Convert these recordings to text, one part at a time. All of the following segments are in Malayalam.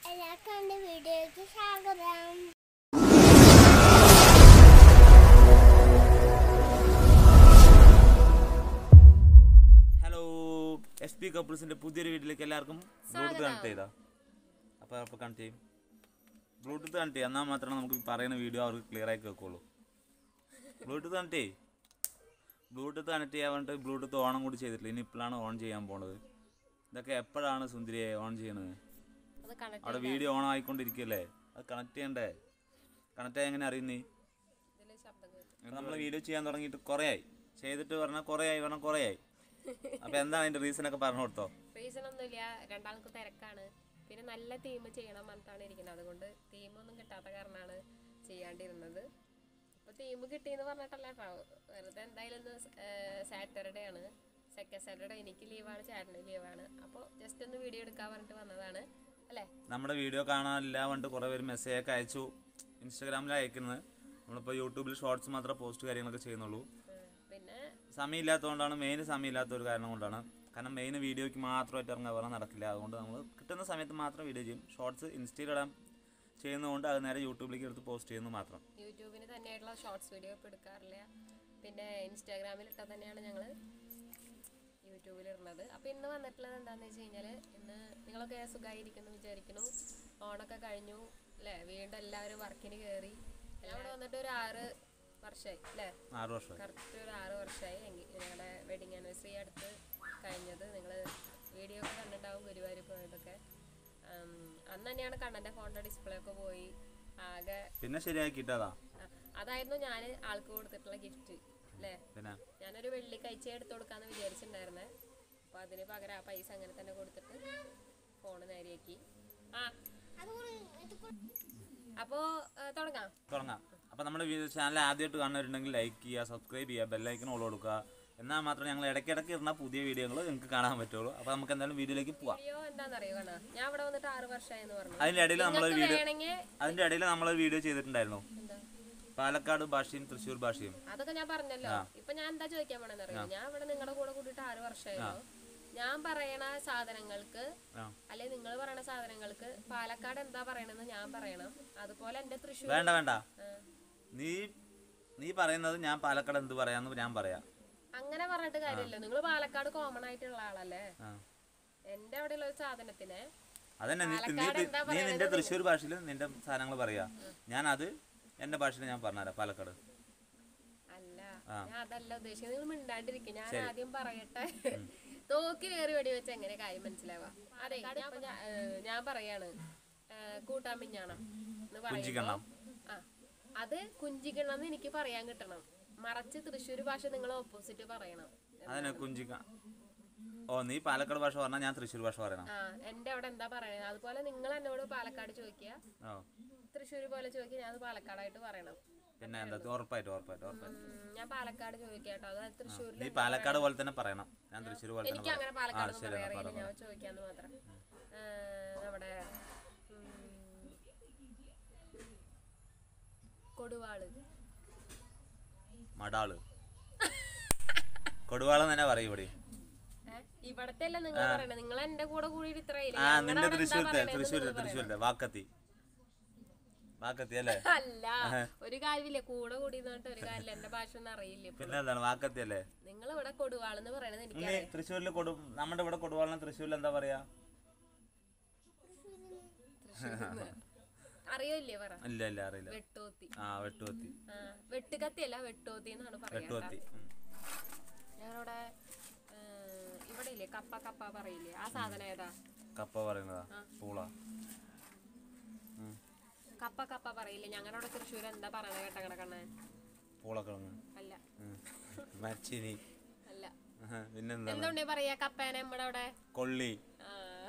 എല്ലാവർക്കും എൻ്റെ വീഡിയോയ്ക്ക് സ്വാഗതം ഹലോ എസ് പി കപ്പിൾസിന്റെ പുതിയൊരു വീട്ടിലേക്ക് എല്ലാവർക്കും ബ്ലൂടൂത്ത് കണക്ട് ചെയ്താ അപ്പോൾ അപ്പോൾ കണക്ട് ചെയ്യും ബ്ലൂടൂത്ത് കണക്ട് ചെയ്യാം എന്നാൽ മാത്രമേ നമുക്ക് ഈ പറയുന്ന വീഡിയോ അവർക്ക് ക്ലിയർ ആയി കേൾക്കുള്ളൂ ബ്ലൂടൂത്ത് കണക്ട് ചെയ്യ് ബ്ലൂടൂത്ത് കണക്ട് ചെയ്യാൻ വേണ്ടിട്ട് ബ്ലൂടൂത്ത് ഓണം കൂടി ചെയ്തിട്ടില്ല ഇനി ഇപ്പോഴാണ് ഓൺ ചെയ്യാൻ പോണത് ഇതൊക്കെ എപ്പോഴാണ് സുന്ദരിയെ ഓൺ ചെയ്യണത് അത് കണക്ട് അവിടെ വീഡിയോ ഓൺ ആയിക്കൊണ്ടിരിക്കുകയല്ലേ അത് കണക്ട് ചെയ്യണ്ടേ കണക്ട് ആയി എങ്ങനെ അറിയുന്നേ ഇതില് ശബ്ദം കേട്ടു നമ്മൾ വീഡിയോ ചെയ്യാൻ തുടങ്ങിയിട്ട് കുറേ ആയി ചെയ്തിട്ട് പറഞ്ഞാൽ കുറേ ആയി പറഞ്ഞാൽ കുറേ ആയി അപ്പോൾ എന്താണ് അതിൻ്റെ റീസൺ ഒക്കെ പറഞ്ഞു കൊടുത്തോ റീസൺ ഒന്നുമില്ല രണ്ടാൾക്ക് തിരക്കാണ് പിന്നെ നല്ല തീം ചെയ്യണം പറഞ്ഞിട്ടാണ് ഇരിക്കുന്നത് അതുകൊണ്ട് തീം ഒന്നും കിട്ടാത്ത കാരണമാണ് ചെയ്യാണ്ടിരുന്നത് ഇപ്പൊ തീം കിട്ടിയെന്ന് പറഞ്ഞിട്ടല്ല കേട്ടോ വെറുതെ എന്തായാലും ഇന്ന് സാറ്റർഡേ ആണ് സെക്കൻഡ് സാറ്റർഡേ എനിക്ക് ലീവാണ് ചേട്ടന് ലീവാണ് അപ്പോൾ ജസ്റ്റ് ഒന്ന് വീഡിയോ എടുക്കാൻ പറഞ്ഞിട്ട് വന്നതാണ് അല്ലേ നമ്മുടെ വീഡിയോ കാണാനില്ല പറഞ്ഞിട്ട് കുറേ പേര് മെസ്സേജ് ഒക്കെ അയച്ചു ഇൻസ്റ്റാഗ്രാമിൽ അയക്കുന്നത് നമ്മളിപ്പോൾ യൂട്യൂബിൽ ഷോർട്സ് മാത്രമേ പോസ്റ്റ് കാര്യങ്ങളൊക്കെ ചെയ്യുന്നുള്ളൂ ഉം. പിന്നെ സമയമില്ലാത്തതുകൊണ്ടാണ് മെയിൻ സമയമില്ലാത്ത ഒരു കാരണം കൊണ്ടാണ് കാരണം മെയിൻ വീഡിയോയ്ക്ക് മാത്രമായിട്ട് ഇറങ്ങാൻ പറഞ്ഞാൽ നടക്കില്ല അതുകൊണ്ട് നമ്മൾ കിട്ടുന്ന സമയത്ത് മാത്രം വീഡിയോ ചെയ്യും ഷോർട്സ് ഇൻസ്റ്റയിലിടാൻ ചെയ്യുന്നതുകൊണ്ട് അത് നേരെ യൂട്യൂബിലേക്ക് എടുത്ത് പോസ്റ്റ് ചെയ്യുന്നു മാത്രം യൂട്യൂബിന് തന്നെയായിട്ടുള്ള ഷോർട്സ് വീഡിയോ ഇപ്പോൾ എടുക്കാറില്ല പിന്നെ ഇൻസ്റ്റാഗ്രാമിൽ ഇട്ടാൽ തന്നെയാണ് ഞങ്ങൾ യൂട്യൂബിൽ ഇടുന്നത് അപ്പോൾ ഇന്ന് വന്നിട്ടുള്ളത് എന്താണെന്ന് വെച്ച് കഴിഞ്ഞാൽ ഇന്ന് നിങ്ങളൊക്കെ സുഖമായിരിക്കുന്നു വിചാരിക്കുന്നു ഓണൊക്കെ കഴിഞ്ഞു അല്ലേ വീണ്ടും എല്ലാവരും വർക്കിന് കയറി ഞാൻ ഇവിടെ വന്നിട്ട് ഒരു ആറ് വർഷമായി അല്ലേ ആറ് വർഷം കറക്റ്റ് ഒരു ആറ് വർഷമായി എങ്കിൽ ഞങ്ങളുടെ വെഡിങ് ആനിവേഴ്സറി അടുത്ത് കഴിഞ്ഞത് നിങ്ങൾ വീഡിയോ ഒക്കെ കണ്ടിട്ടുണ്ടാവും ഗുരുവായൂർ പോയതൊക്കെ ഉം, അന്ന് തന്നെയാണ് കണ്ണൻ്റെ ഫോണിൻ്റെ ഡിസ്പ്ലേ ഒക്കെ പോയി ആകെ പിന്നെ ശരിയാക്കിയിട്ടതാ ആ, അതായിരുന്നു ഞാൻ ആൾക്ക് കൊടുത്തിട്ടുള്ള ഗിഫ്റ്റ് അല്ലേ പിന്നെ ഞാനൊരു വെള്ളി കഴിച്ച എടുത്തു കൊടുക്കാന്ന് വിചാരിച്ചിട്ടുണ്ടായിരുന്നേ അപ്പൊ അതിന് പകരം ആ പൈസ അങ്ങനെ തന്നെ കൊടുത്തിട്ട് ഫോണ് നേരെയാക്കി ആ അപ്പോ ആ, തുടങ്ങാം തുടങ്ങാം അപ്പോൾ നമ്മുടെ വീഡിയോ ചാനൽ ആദ്യമായിട്ട് കാണുന്നവരുണ്ടെങ്കിൽ ലൈക്ക് ചെയ്യുക സബ്സ്ക്രൈബ് ചെയ്യുക ബെല്ലൈക്കൻ ഓൾ കൊടുക്കുക എന്നാൽ മാത്രമേ ഞങ്ങൾ ഇടയ്ക്കിടയ്ക്ക് ഇടുന്ന പുതിയ വീഡിയോകൾ നിങ്ങൾക്ക് കാണാൻ പറ്റുള്ളൂ അപ്പോൾ നമുക്ക് എന്തായാലും വീഡിയോയിലേക്ക് പോവാം വീഡിയോ എന്താണെന്നറിയോ കാണാ ഞാൻ ഇവിടെ വന്നിട്ട് ആറ് വർഷമായി എന്ന് പറഞ്ഞു അതിൻ്റെ ഇടയിൽ നമ്മളൊരു വീഡിയോ വേണമെങ്കിൽ അതിൻ്റെ ഇടയിൽ നമ്മളൊരു വീഡിയോ ചെയ്തിട്ടുണ്ടായിരുന്നു എന്താ പാലക്കാട് ഭാഷയും തൃശ്ശൂർ ഭാഷയും അതൊക്കെ ഞാൻ പറഞ്ഞല്ലോ ഇപ്പൊ ഞാൻ എന്താ ചോദിക്കാൻ പോണെന്നറിയോ ഞാൻ ഇവിടെ നിങ്ങളുടെ കൂടെ കൂടിയിട്ട് ആറ് വർഷമായല്ലോ ഞാൻ പറയണ സാധനങ്ങൾക്ക് ആ അല്ലെ നിങ്ങൾ പറയണ സാധനങ്ങൾക്ക് പാലക്കാട് എന്താ പറയണെന്ന് ഞാൻ പറയണം അതുപോലെ എന്റെ തൃശ്ശൂർ വേണ്ട വേണ്ട ആ. നീ നീ പറയുന്നത് ഞാൻ പാലക്കാട് എന്ത് പറയാന്ന് ഞാൻ പറയാം അങ്ങനെ പറഞ്ഞിട്ട് കാര്യമില്ല നിങ്ങൾ പാലക്കാട് കോമൺ ആയിട്ടുള്ള ആളല്ലേ ആ എന്റെ അവിടെയുള്ള ഒരു സാധനത്തിന് അതന്നെ നീ നീ പാലക്കാട് എന്താ നീ നിന്റെ തൃശ്ശൂർ ഭാഷയിൽ നിന്റെ സാധനങ്ങൾ പറയാ ഞാൻ അത് എന്റെ ഭാഷയിൽ ഞാൻ പറഞ്ഞുതരാം പാലക്കാട് അല്ല ഞാൻ അതല്ല ഉദ്ദേശിക്കുന്നത് നിങ്ങൾ മിണ്ടാണ്ടിരിക്കും ഞാൻ ആദ്യം പറയട്ടെ തോക്കി കയറി വെടി വെച്ച് എങ്ങനെ കാര്യം മനസ്സിലാവാ അതെ ഞാൻ ഇപ്പൊ ഞാൻ- ഏഹ് ഞാൻ പറയാണ് ഏഹ് കൂട്ടാൻ പിഞ്ഞാണം എന്ന് പറയുമ്പോ കുഞ്ചിക്കണ്ണം. ആ അത് കുഞ്ചിക്കണം എന്ന് എനിക്ക് പറയാൻ കിട്ടണം മറച്ച് തൃശ്ശൂർ ഭാഷ നിങ്ങൾ ഓപ്പോസിറ്റ് പറയണം അതന്നെ കുഞ്ചിക്ക ഓ നീ പാലക്കാട് ഭാഷ പറഞ്ഞാൽ ഞാൻ തൃശ്ശൂർ ഭാഷ പറയണം ആ എന്റെ അവിടെ എന്താ പറയണത് അതുപോലെ നിങ്ങൾ എന്നോട് പാലക്കാട് ചോദിക്കുക ഓ തൃശ്ശൂർ പോലെ ചോദിക്കുക ഞാൻ അത് പാലക്കാടായിട്ട് പറയണം പിന്നെ എന്താ ഉറപ്പായിട്ടും ഉറപ്പായിട്ടും ഉറപ്പായിട്ടും ഉം, ഞാൻ പാലക്കാട് ചോദിക്കാം കേട്ടോ അത് തൃശ്ശൂരിൽ നീ പാലക്കാട് പോലെ തന്നെ പറയണം ഞാൻ തൃശ്ശൂർ പോലെ തന്നെ എനിക്ക് അങ്ങനെ പറയാം ആ പാലക്കാട് ശരി എന്നാ പറയാറില്ല പറ ഞാൻ ചോദിക്കാന്ന് മാത്രം ഏഹ്, നമ്മുടെ ഉം, കൊടുവാള് മടാള് കൊടുവാളം തന്നെ പറയും ഇവിടെ ഏഹ്, ഇവിടത്തെ അല്ല നിങ്ങൾ പറയണത് നിങ്ങൾ എന്റെ കൂടെ കൂടി ഇത്രയില്ല ആ നിന്റെ തൃശ്ശൂരത്തെ തൃശ്ശൂരത്തെ തൃശ്ശൂരത്തെ വാക്കത്തി വാക്കത്തി അല്ലേ അല്ല ഒരു കാര്യമില്ല കൂടെ കൂടി എന്നിട്ട് ഒരു കാര്യമില്ല എന്റെ ഭാഷ ഒന്നും അറിയില്ല ഇപ്പൊ പിന്നെ എന്താണ് വാക്കത്തി അല്ലേ നിങ്ങൾ ഇവിടെ കൊടുവാളെന്ന് പറയണത് എനിക്ക് നീ തൃശ്ശൂരിൽ കൊടു നമ്മുടെ ഇവിടെ കൊടുവാളിന് തൃശ്ശൂരിൽ എന്താ പറയാ അറിയില്ലേ പറ ഇല്ല ഇല്ല അറിയില്ല വെട്ടോത്തി ആ വെട്ടുവത്തി ആ, വെട്ടുകത്തി അല്ല വെട്ടോത്തി എന്നാണ് പറയാ വെട്ടുവത്തി ഉം. ഞങ്ങളുടെ ഇവിടെ ഇല്ലേ കപ്പ കപ്പ പറയില്ലേ ആ സാധനം ഏതാ കപ്പ പറയുന്നതാ പൂള ഉം. കപ്പ കപ്പ പറയില്ലേ ഞങ്ങളുടെ അവിടെ തൃശ്ശൂർ എന്താ പറയണ കേട്ട കിടക്കണേ പൂളക്കിഴങ്ങ് അല്ല ഉം. മരച്ചിനി അല്ല ആഹാ, പിന്നെന്താ എന്തുകൊണ്ടേ പറയാ കപ്പേനെ നമ്മുടെ അവിടെ കൊള്ളി ആ.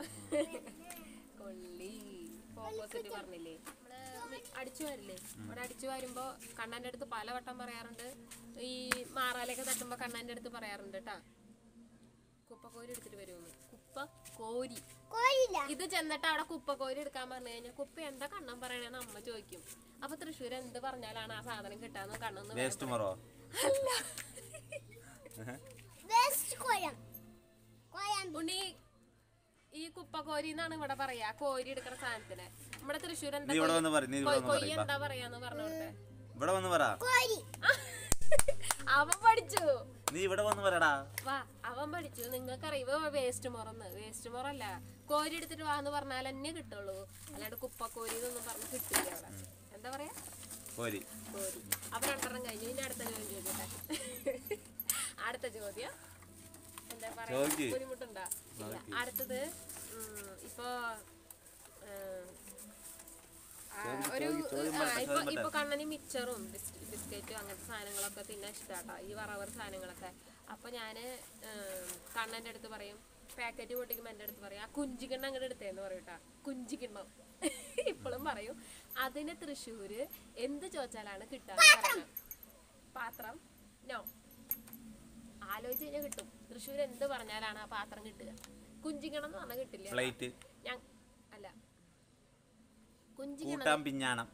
കൊള്ളി ഓപ്പോസിറ്റ് പറഞ്ഞില്ലേ ഇവിടെ വി- അടിച്ചു വരില്ലേ ഇവിടെ അടിച്ചു വരുമ്പോ കണ്ണന്റെ അടുത്ത് പലവട്ടം പറയാറുണ്ട് ഈ മാറാലൊക്കെ തട്ടുമ്പോ കണ്ണന്റെ അടുത്ത് പറയാറുണ്ട് കേട്ടാ കുപ്പക്കോരി എടുത്തിട്ട് വരുമെന്ന് കുപ്പ കോരി കോയില്ല ഇത് ചെന്നിട്ട് അവിടെ കുപ്പക്കോരി എടുക്കാൻ പറഞ്ഞു കഴിഞ്ഞാൽ കുപ്പ എന്താ കണ്ണൻ പറയണേന്ന് അമ്മ ചോദിക്കും അപ്പൊ തൃശ്ശൂർ എന്ത് പറഞ്ഞാലാണ് ആ സാധനം കിട്ടാന്ന് കണ്ണെന്ന് വേസ്റ്റ് മറോ അല്ല ബെസ്റ്റ് കോയം കോയം ഉണ്ണി ഈ കുപ്പക്കോരി എന്നാണ് ഇവിടെ പറയാ കോരി എടുക്കുന്ന സാധനത്തിന് നമ്മുടെ തൃശ്ശൂർ എന്താ നീ ഇവിടെ വന്ന് പറ നീ ഇവിടെ കൊയ്- വന്ന് കൊയ്യ് പറയും എന്താ പറയാന്ന് പറഞ്ഞോട്ടെ ഇവിടെ വന്ന് പറ കോരി അവൻ പഠിച്ചു നീ ഇവിടെ വന്ന് പറയടാ വാ അവൻ പഠിച്ചു നിങ്ങൾക്കറിയുമ്പോ വേസ്റ്റ് മുറന്ന് വേസ്റ്റ് മുറല്ല കോരി എടുത്തിട്ട് വാന്ന് പറഞ്ഞാൽ തന്നെ കിട്ടുള്ളൂ അല്ലാണ്ട് കുപ്പക്കോരി എന്നൊന്നും പറഞ്ഞ് കിട്ടില്ല അവിടെ എന്താ പറയാ പോരി കോരി അപ്പൊ രണ്ടെണ്ണം കഴിഞ്ഞു ഇനി അടുത്ത ചോദ്യം ചോദിക്കട്ടെ അടുത്ത ചോദ്യം എന്താ പറയാ ചോദിക്ക്. ബുദ്ധിമുട്ടുണ്ടോ ഇല്ല. അടുത്തത് ഉം, ഇപ്പൊ ഉം, ആ, ഒരു ആ, ഇപ്പൊ ഇപ്പൊ കണ്ണന് മിച്ചറും ബിസ്ക്കറ്റും അങ്ങനത്തെ സാധനങ്ങളൊക്കെ തിന്നാൻ ഇഷ്ടാട്ടോ ഈ വറവർ സാധനങ്ങളൊക്കെ അപ്പൊ ഞാന് ഉം, കണ്ണന്റെ അടുത്ത് പറയും പാക്കറ്റ് പൊട്ടിക്കുമ്പോ എന്റെ അടുത്ത് പറയും ആ കുഞ്ചിക്കിണ്ണം അങ്ങോട്ട് എടുത്തേന്ന് പറയൂട്ടാ കുഞ്ചിക്കിണ്ണം ഇപ്പോഴും പറയും അതിന് തൃശ്ശൂര് എന്ത് ചോദിച്ചാലാണ് കിട്ടാന്ന് പറയണം പാത്രം നോ ആലോചിച്ച് കഴിഞ്ഞാൽ കിട്ടും തൃശ്ശൂർ എന്ത് പറഞ്ഞാലാണ് ആ പാത്രം കിട്ടുക കുഞ്ചിക്കണം എന്ന് പറഞ്ഞാൽ കിട്ടില്ല പ്ലേറ്റ് ഞാൻ അല്ല കുഞ്ചിക്കണം കൂട്ടാൻ പിഞ്ഞാണം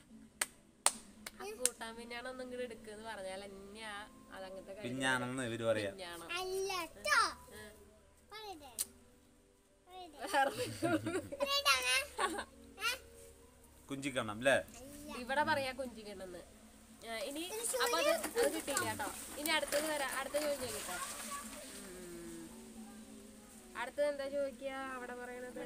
ആ കൂട്ടാൻ പിന്നാണ് ഒന്നും ഇങ്ങോട്ട് എടുക്കുക പറഞ്ഞാൽ തന്നെയാ അതങ്ങനത്തെ കാര്യം പിഞ്ഞാണെന്ന് ഇവര് പറയാ പിഞ്ഞാണം അല്ല ട്ടോ ആ. പറയട്ടെ പറയട്ടെ വേറെ പറയട്ടാണ് കുഞ്ചിക്കണം അല്ലേ ഇവിടെ പറയാ കുഞ്ചിക്കണെന്ന് ഇനി അപ്പൊ അത് അത് കിട്ടിയില്ല കേട്ടോ ഇനി അടുത്തത് വരാം അടുത്ത ചോദ്യം ചോദിക്കട്ടോ ഉം. അടുത്തത് എന്താ ചോദിക്കുക അവിടെ പറയണത്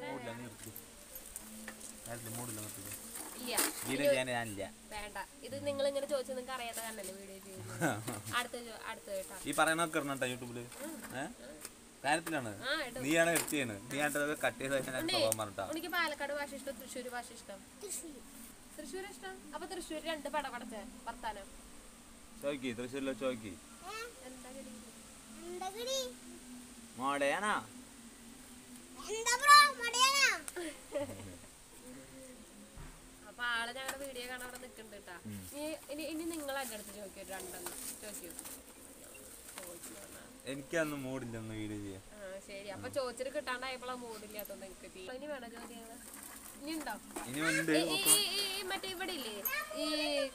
മൂടില്ല നിർത്തി ഇല്ല വീഡിയോ ചെയ്യാൻ ഞാനില്ല വേണ്ട ഇത് നിങ്ങൾ ഇങ്ങനെ ചോദിച്ചത് നിങ്ങൾക്ക് അറിയാത്ത കണ്ടല്ലേ വീഡിയോ ചെയ്യുന്നത് അടുത്ത ചോ- അടുത്ത കേട്ടോ ഈ പറയണൊക്കെ ഇടണട്ടോ യൂട്യൂബില് ഏഹ് കാര്യത്തിലാണ് ആ ഇടും നീയാണ് എഡിറ്റ് ചെയ്യണത് നീ ആയിട്ട് കട്ട് ചെയ്ത് കഴിഞ്ഞാൽ പോകാൻ പറഞ്ഞിട്ടാ എനിക്ക് പാലക്കാട് ഭാഷ ഇഷ്ടം തൃശ്ശൂർ ഭാഷ ഇഷ്ടം തൃശ്ശൂർ തൃശ്ശൂർ ഇഷ്ടം അപ്പൊ തൃശ്ശൂർ രണ്ട് പടപടച്ച വർത്താനം ചോയ്ക്ക് തൃശ്ശൂരിലെ ചോയ്ക്ക് എന്താ ഗതി? എന്താ കിടി മോടേനാ എന്താ ബ്രോ മടിയാനാ അപ്പൊ ആള് ഞങ്ങളുടെ വീഡിയോ കാണാൻ അവിടെ നിക്കുന്നുണ്ട് കേട്ടാ ഇനി ഇനി ഇനി നിങ്ങൾ എന്റെ അടുത്ത് ചോദിക്കൂ രണ്ടെണ്ണം ചോദിക്കൂ ചോദിച്ചു പറഞ്ഞാ. എനിക്കന്ന് മൂടില്ല ഒന്ന് വീഡിയോ ചെയ്യാൻ ആ ശരി അപ്പൊ ചോദിച്ചിട്ട് കിട്ടാണ്ടായപ്പോഴാ മൂടില്ലാത്തോണ്ട് എനിക്ക് ഇനി വേണോ ചോദ്യം ഇനി ഉണ്ടോ ഇനി ഉണ്ട് ഈ- ഈ- ഈ- ഈ മറ്റേ ഇവിടെ ഇല്ലേ ഈ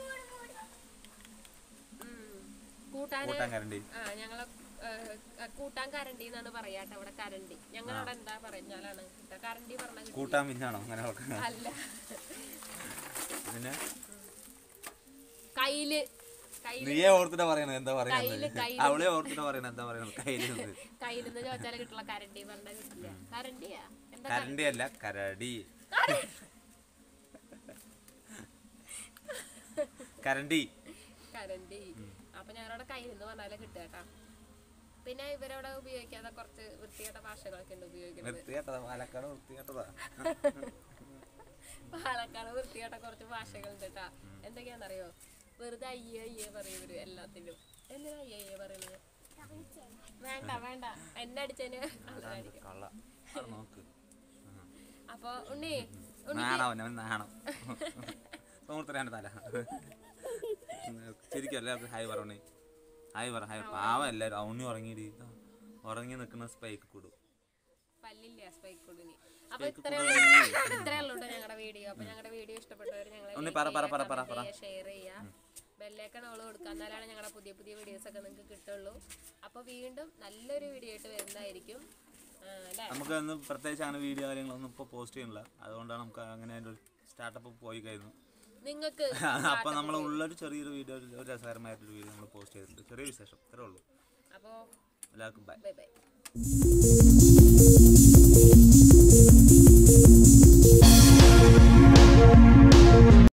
ഉം, കൂട്ടാന് കൂട്ടാൻ കരണ്ടി ആ ഞങ്ങളെ ഏഹ്, ഏഹ്, കൂട്ടാൻ കരണ്ടി എന്നാണ് പറയാട്ടോ അവിടെ കരണ്ടി ഞങ്ങളവിടെ എന്താ പറഞ്ഞാലാണ് കിട്ടുക കരണ്ടി പറഞ്ഞ കിട്ടില്ല. കൂട്ടാൻ പിന്നാണോ അങ്ങനെ നോക്കാം അല്ല പിന്നെ കയ്യില് കയ്യില് നീയെ ഓർത്തിട്ടാ പറയണത് എന്താ കയ്യില്, പറയണത് കയ്യില്. അവളെ ഓർത്തിട്ടാ പറയണത് എന്താ പറയണത് കയ്യില് കയ്യിലെന്ന് ചോദിച്ചാൽ കിട്ടുള്ള കരണ്ടി പറഞ്ഞ കിട്ടില്ല കരണ്ടിയാ എന്താ കരണ്ടി അല്ല കരടി കരണ്ടി കരണ്ടി അപ്പൊ ഞങ്ങളുടെ കയ്യിൽ നിന്ന് പറഞ്ഞാലേ കിട്ടുക കേട്ടാ പിന്നെ ഇവരവിടെ ഉപയോഗിക്കാതെ കുറച്ച് വൃത്തികെട്ട ഭാഷകളൊക്കെ ഉണ്ട് ഉപയോഗിക്കുന്നത് വൃത്തികേട്ടതാ പാലക്കാട് വൃത്തികേട്ടതാ പാലക്കാട് വൃത്തികെട്ട കുറച്ച് ഭാഷകളുണ്ട് കേട്ടാ എന്തൊക്കെയാണെന്നറിയോ വെറുതെ അയ്യേ അയ്യേ പറയും ഇവര് എല്ലാത്തിനും എന്തിനാ അയ്യേ അയ്യേ പറയുന്നത് വേണ്ട വേണ്ട എന്നെ അടിച്ചതിന് നല്ലതായിരിക്കും കള്ള അത് നോക്ക് അപ്പൊ ഉണ്ണി നാണം അവൻ നാണം സുഹൃത്തിനാണ് തല ശരിക്കും എല്ലാവർക്കും ഹായ് പറഞ്ഞേ ഹായ് പറ ഹായ് പാവം എല്ലാവരും ഉണ്ണി ഉറങ്ങിയിട്ട് ഇതാ ഉറങ്ങി നിൽക്കുന്ന സ്പൈക്ക് കൂടും പല്ലില്ല സ്പൈക്ക് കൊടുനി അപ്പൊ ഇത്രേ ഇത്രേ ഉള്ളൂ ഞങ്ങളുടെ വീഡിയോ അപ്പൊ ഞങ്ങളുടെ വീഡിയോ ഇഷ്ടപ്പെട്ടവർ ഉണ്ണി പറ, പറ, പറ, പറ, പറ. ഞങ്ങളെ ഷെയർ ചെയ്യുക ബെല്ലേക്കൺ ഓൾ കൊടുക്കുക എന്നാലാണ് ഞങ്ങളുടെ പുതിയ പുതിയ വീഡിയോസ് ഒക്കെ നിങ്ങൾക്ക് കിട്ടുള്ളൂ അപ്പൊ വീണ്ടും നല്ലൊരു വീഡിയോ ആയിട്ട് വരുന്നതായിരിക്കും ആ, അല്ലേ നമുക്ക് അന്ന് പ്രത്യേകിച്ച് അങ്ങനെ വീഡിയോ കാര്യങ്ങളൊന്നും ഇപ്പോൾ പോസ്റ്റ് ചെയ്യുന്നില്ല അതുകൊണ്ടാണ് നമുക്ക് അങ്ങനെ അതിൻ്റെ ഒരു സ്റ്റാർട്ടപ്പ് പോയി കഴിഞ്ഞു നിങ്ങൾക്ക് അപ്പം നമ്മൾ ഉള്ളൊരു ചെറിയൊരു വീഡിയോ ഒരു രസകരമായിട്ടൊരു വീഡിയോ നമ്മൾ പോസ്റ്റ് ചെയ്തിട്ടുണ്ട് ചെറിയ വിശേഷം ഇത്രേ ഉള്ളൂ അപ്പോ എല്ലാവർക്കും ബൈ ബൈ ബൈ